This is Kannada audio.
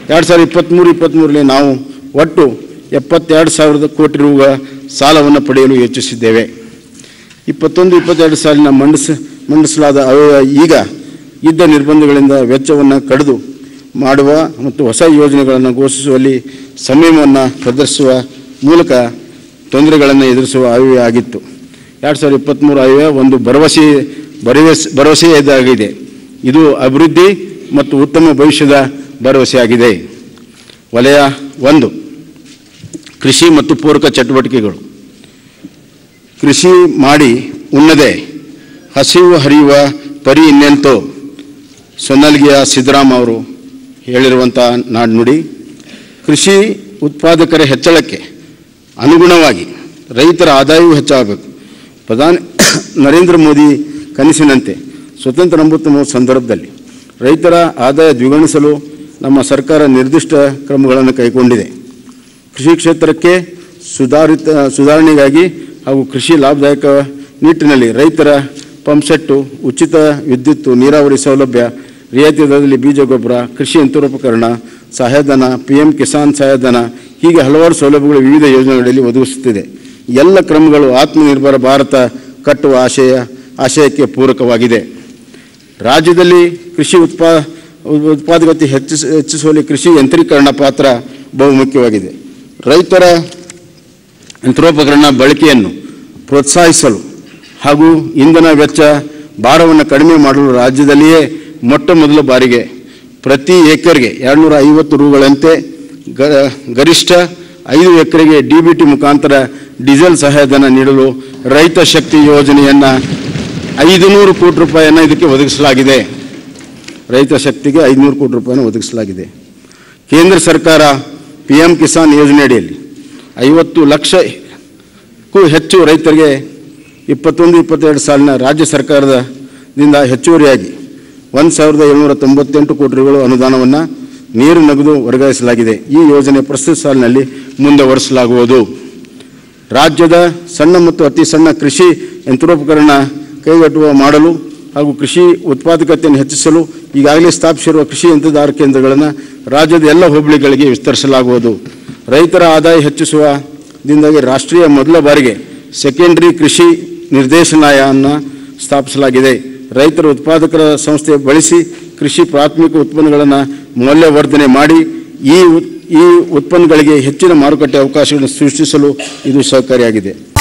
ಎರಡು ಸಾವಿರದ ಇಪ್ಪತ್ತ್ಮೂರು ಇಪ್ಪತ್ತ್ಮೂರರಲ್ಲಿ ನಾವು ಒಟ್ಟು ಎಪ್ಪತ್ತೆರಡು ಸಾವಿರದ ಕೋಟಿ ರುವ ಸಾಲವನ್ನು ಪಡೆಯಲು ಯೋಚಿಸಿದ್ದೇವೆ ಇಪ್ಪತ್ತೊಂದು ಇಪ್ಪತ್ತೆರಡು ಸಾಲಿನ ಮಂಡಿಸ ಮಂಡಿಸಲಾದ ಅವ್ಯಯ ಈಗ ಇದ್ದ ನಿರ್ಬಂಧಗಳಿಂದ ವೆಚ್ಚವನ್ನು ಕಡಿದು ಮಾಡುವ ಮತ್ತು ಹೊಸ ಯೋಜನೆಗಳನ್ನು ಘೋಷಿಸುವಲ್ಲಿ ಸಂಯಮವನ್ನು ಪ್ರದರ್ಶಿಸುವ ಮೂಲಕ ತೊಂದರೆಗಳನ್ನು ಎದುರಿಸುವ ಆಯವ್ಯಯ ಆಗಿತ್ತು ಎರಡು ಸಾವಿರದ ಇಪ್ಪತ್ತ್ಮೂರು ಆಯವ್ಯಯ ಒಂದು ಭರವಸೆ ಭರವಸೆ ಭರವಸೆಯದಾಗಿದೆ ಇದು ಅಭಿವೃದ್ಧಿ ಮತ್ತು ಉತ್ತಮ ಭವಿಷ್ಯದ ಭರವಸೆಯಾಗಿದೆ ವಲಯ ಒಂದು ಕೃಷಿ ಮತ್ತು ಪೂರಕ ಚಟುವಟಿಕೆಗಳು ಕೃಷಿ ಮಾಡಿ ಉಣ್ಣದೆ ಹಸಿವು ಹರಿಯುವ ಪರಿ ಇನ್ನೆಂತೋ ಸೊನ್ನಲ್ಗಿಯ ಸಿದ್ದರಾಮ ಅವರು ಹೇಳಿರುವಂಥ ನಾಡುನುಡಿ ಕೃಷಿ ಉತ್ಪಾದಕರ ಹೆಚ್ಚಳಕ್ಕೆ ಅನುಗುಣವಾಗಿ ರೈತರ ಆದಾಯವೂ ಹೆಚ್ಚಾಗಬೇಕು ಪ್ರಧಾನಿ ನರೇಂದ್ರ ಮೋದಿ ಕನಸಿನಂತೆ ಸ್ವತಂತ್ರ ಅಮೃತ ಸಂದರ್ಭದಲ್ಲಿ ರೈತರ ಆದಾಯ ದ್ವಿಗುಣಿಸಲು ನಮ್ಮ ಸರ್ಕಾರ ನಿರ್ದಿಷ್ಟ ಕ್ರಮಗಳನ್ನು ಕೈಗೊಂಡಿದೆ ಕೃಷಿ ಕ್ಷೇತ್ರಕ್ಕೆ ಸುಧಾರಿತ ಸುಧಾರಣೆಗಾಗಿ ಹಾಗೂ ಕೃಷಿ ಲಾಭದಾಯಕ ನಿಟ್ಟಿನಲ್ಲಿ ರೈತರ ಪಂಪ್ಸೆಟ್ಟು ಉಚಿತ ವಿದ್ಯುತ್ತು ನೀರಾವರಿ ಸೌಲಭ್ಯ ರಿಯಾಯಿತಿ ದರದಲ್ಲಿ ಬೀಜ ಗೊಬ್ಬರ ಕೃಷಿ ಯಂತ್ರೋಪಕರಣ ಸಹಾಯಧನ ಪಿ ಎಂ ಕಿಸಾನ್ ಸಹಾಯಧನ ಹೀಗೆ ಹಲವಾರು ಸೌಲಭ್ಯಗಳು ವಿವಿಧ ಯೋಜನೆಗಳಲ್ಲಿ ಒದಗಿಸುತ್ತಿದೆ ಎಲ್ಲ ಕ್ರಮಗಳು ಆತ್ಮನಿರ್ಭರ ಭಾರತ ಕಟ್ಟುವ ಆಶಯ ಆಶಯಕ್ಕೆ ಪೂರಕವಾಗಿದೆ ರಾಜ್ಯದಲ್ಲಿ ಕೃಷಿ ಉತ್ಪಾ ಉತ್ಪಾದಕತೆ ಹೆಚ್ಚಿಸ ಹೆಚ್ಚಿಸುವಲ್ಲಿ ಕೃಷಿ ಯಂತ್ರೀಕರಣ ಪಾತ್ರ ಬಹುಮುಖ್ಯವಾಗಿದೆ ರೈತರ ಯಂತ್ರೋಪಕರಣ ಬಳಕೆಯನ್ನು ಪ್ರೋತ್ಸಾಹಿಸಲು ಹಾಗೂ ಇಂಧನ ವೆಚ್ಚ ಭಾರವನ್ನು ಕಡಿಮೆ ಮಾಡಲು ರಾಜ್ಯದಲ್ಲಿಯೇ ಮೊಟ್ಟ ಮೊದಲ ಬಾರಿಗೆ ಪ್ರತಿ ಎಕರೆಗೆ ಎರಡುನೂರ ಐವತ್ತು ರೂಗಳಂತೆ ಗ ಗರಿಷ್ಠ ಐದು ಎಕರೆಗೆ ಡಿ ಬಿ ಟಿ ಮುಖಾಂತರ ಡೀಸೆಲ್ ಸಹಾಯಧನ ನೀಡಲು ರೈತ ಶಕ್ತಿ ಯೋಜನೆಯನ್ನು ಐದುನೂರು ಕೋಟಿ ರೂಪಾಯಿಯನ್ನು ಇದಕ್ಕೆ ಒದಗಿಸಲಾಗಿದೆ ರೈತ ಶಕ್ತಿಗೆ ಐದುನೂರು ಕೋಟಿ ರೂಪಾಯಿಯನ್ನು ಒದಗಿಸಲಾಗಿದೆ ಕೇಂದ್ರ ಸರ್ಕಾರ ಪಿ ಎಂ ಕಿಸಾನ್ ಯೋಜನೆಯಡಿಯಲ್ಲಿ ಐವತ್ತು ಲಕ್ಷಕ್ಕೂ ಹೆಚ್ಚು ರೈತರಿಗೆ ಇಪ್ಪತ್ತೊಂದು ಇಪ್ಪತ್ತೆರಡು ಸಾಲಿನ ರಾಜ್ಯ ಸರ್ಕಾರದ ದಿಂದ ಹೆಚ್ಚುವರಿಯಾಗಿ ಒಂದು ಸಾವಿರದ ಏಳ್ನೂರ ತೊಂಬತ್ತೆಂಟು ಕೋಟಿ ರೂಗಳು ಅನುದಾನವನ್ನು ನೀರು ನಗದು ವರ್ಗಾಯಿಸಲಾಗಿದೆ ಈ ಯೋಜನೆ ಪ್ರಸ್ತುತ ಸಾಲಿನಲ್ಲಿ ಮುಂದುವರಿಸಲಾಗುವುದು ರಾಜ್ಯದ ಸಣ್ಣ ಮತ್ತು ಅತಿ ಸಣ್ಣ ಕೃಷಿ ಯಂತ್ರೋಪಕರಣ ಕೈಗೆಟುವ ಮಾಡಲು ಹಾಗೂ ಕೃಷಿ ಉತ್ಪಾದಕತೆಯನ್ನು ಹೆಚ್ಚಿಸಲು ಈಗಾಗಲೇ ಸ್ಥಾಪಿಸಿರುವ ಕೃಷಿ ಯಂತ್ರಧಾರ ಕೇಂದ್ರಗಳನ್ನು ರಾಜ್ಯದ ಎಲ್ಲ ಹೋಬಳಿಗಳಿಗೆ ವಿಸ್ತರಿಸಲಾಗುವುದು ರೈತರ ಆದಾಯ ಹೆಚ್ಚಿಸುವ ದಿಂದಾಗಿ ರಾಷ್ಟ್ರೀಯ ಮೊದಲ ಬಾರಿಗೆ ಸೆಕೆಂಡರಿ ಕೃಷಿ ನಿರ್ದೇಶನಾಲಯವನ್ನು ಸ್ಥಾಪಿಸಲಾಗಿದೆ ರೈತರ ಉತ್ಪಾದಕರ ಸಂಸ್ಥೆ ಬಳಸಿ ಕೃಷಿ ಪ್ರಾಥಮಿಕ ಉತ್ಪನ್ನಗಳನ್ನು ಮೌಲ್ಯವರ್ಧನೆ ಮಾಡಿ ಈ ಉತ್- ಈ ಉತ್ಪನ್ನಗಳಿಗೆ ಹೆಚ್ಚಿನ ಮಾರುಕಟ್ಟೆ ಅವಕಾಶಗಳನ್ನು ಸೃಷ್ಟಿಸಲು ಇದು ಸಹಕಾರಿಯಾಗಿದೆ